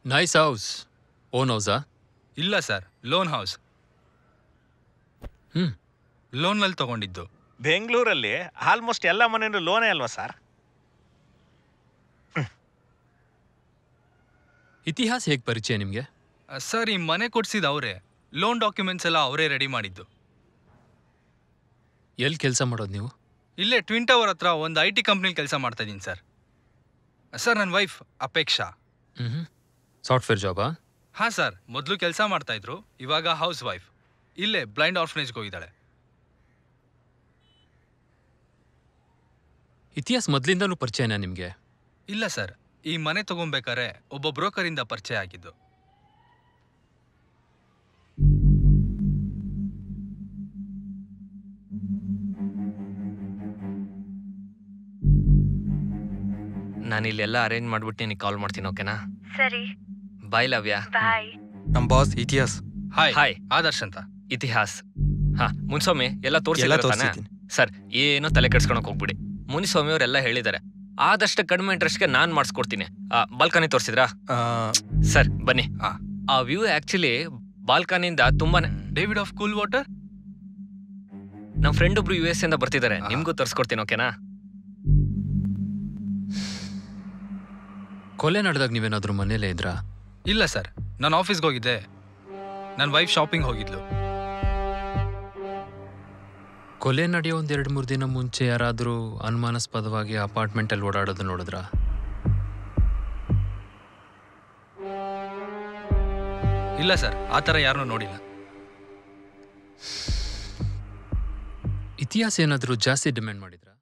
Nice house own ಹೌಸಾ ಇಲ್ಲ sir loan house ಹ್ಮ್ ಲೋನ್ನಲ್ಲಿ ತಗೊಂಡಿದ್ದು ಬೆಂಗಳೂರಲ್ಲಿ ಆಲ್ಮೋಸ್ಟ್ ಎಲ್ಲ ಮನೇನು ಲೋನೇ ಅಲ್ವಾ ಸರ್ ಇತಿಹಾಸ ಹೇಗೆ ಪರಿಚಯ ನಿಮಗೆ ಅ, ಸರ್ ಈ ಮನೆ ಕೊಡ್ಸಿದ್ದು ಅವರೇ ಲೋನ್ ಡಾಕ್ಯುಮೆಂಟ್ಸ್ ಎಲ್ಲ ಅವರೇ ರೆಡಿ ಮಾಡಿದ್ದು ಎಲ್ಲಿ ಕೆಲಸ ಮಾಡೋದು ನೀವು ಇಲ್ಲೇ ಟ್ವಿನ್ ಟವರ್ ಹತ್ರ ಒಂದು ಐ ಟಿ ಕಂಪ್ನಿಲಿ ಕೆಲಸ ಮಾಡ್ತಾ ಇದ್ದೀನಿ ಸರ್ ಸರ್ ನನ್ನ ವೈಫ್ ಅಪೇಕ್ಷಾ ಹ್ಞೂ ಸಾಫ್ಟ್ವೇರ್ ಜಾಬಾ ಹಾಂ ಸರ್ ಮೊದಲು ಕೆಲಸ ಮಾಡ್ತಾ ಇದ್ರು ಇವಾಗ ಹೌಸ್ ವೈಫ್ ಇಲ್ಲೇ ಬ್ಲೈಂಡ್ ಆರ್ಫನೇಜ್ಗೆ ಹೋಗಿದ್ದಾಳೆ ಇತಿಹಾಸ ಮೊದಲಿಂದನೂ ಪರಿಚಯನಾ ನಿಮಗೆ ಇಲ್ಲ ಸರ್ ಈ ಮನೆ ತಗೊಬೇಕಾರೆ ಒಬ್ಬ ಬ್ರೋಕರಿಂದ ಪರಿಚಯ ಆಗಿದ್ದು ನಾನು ಇಲ್ಲೆಲ್ಲ ಅರೇಂಜ್ ಮಾಡ್ಬಿಟ್ಟು ನಿನಗೆ ಕಾಲ್ ಮಾಡ್ತೀನಿ ಓಕೆನಾ ಸರಿ ಬಾಯ್ ಲವ್ಯ ಬಾಯ್ ನಮ್ಮ boss Itihas hi hi Adarsh ಅಂತ ಇತಿಹಾಸ್ ಹಾ ಮುನ್ಸ್ವಾಮಿ ಎಲ್ಲ ಎಲ್ಲ ತೋರಿಸಿಲ್ಲ ತೋರಿಸಿದ್ದೀನಿ ಸರ್ ಏನು ತಲೆ ಕೆಡ್ಸ್ಕೊಳಕ್ ಹೋಗ್ಬಿಡಿ ಮುನಿಸ್ವಾಮಿ ಅವರೆಲ್ಲ ಹೇಳಿದ್ದಾರೆ ಆದಷ್ಟು ಕಡಿಮೆ ಇಂಟ್ರೆಸ್ಟ್ಗೆ ನಾನ್ ಮಾಡಿಸ್ಕೊಡ್ತೀನಿ ಬಾಲ್ಕನಿ ತೋರಿಸಿದ್ರಾ ಸರ್ ಬನ್ನಿ ಆ. ಆ ವ್ಯೂ ಆಕ್ಚುಲಿ ಬಾಲ್ಕನಿಂದ ತುಂಬಾನೇ ಡೇವಿಡ್ ಆಫ್ ಕೂಲ್ ವಾಟರ್ ನಮ್ಮ ಫ್ರೆಂಡ್ ಒಬ್ರು ಯು ಎಸ್ ಇಂದ ಬರ್ತಿದ್ದಾರೆ ನಿಮ್ಗೂ ತೋರಿಸ್ಕೊಡ್ತೀನಿ ಓಕೆನಾ ಕೊಲೆ ನಡೆದಾಗ ನೀವೇನಾದ್ರೂ ಮನೇಲೇ ಇದ್ರಾ ಇಲ್ಲ ಸರ್ ನಾನು ಆಫೀಸ್ಗೆ ಹೋಗಿದ್ದೆ ನನ್ನ ವೈಫ್ ಶಾಪಿಂಗ್ ಹೋಗಿದ್ಲು ಕೊಲೆ ನಡೆಯೋ ಒಂದ್ ಎರಡು ಮೂರು ದಿನ ಮುಂಚೆ ಯಾರಾದರೂ ಅನುಮಾನಾಸ್ಪದವಾಗಿ ಅಪಾರ್ಟ್ಮೆಂಟಲ್ಲಿ ಓಡಾಡೋದು ನೋಡಿದ್ರಾ ಇಲ್ಲ ಸರ್ ಆ ಥರ ಯಾರನ್ನೂ ನೋಡಿಲ್ಲ ಇತಿಹಾಸ ಏನಾದರೂ ಜಾಸ್ತಿ ಡಿಮ್ಯಾಂಡ್ ಮಾಡಿದ್ರಾ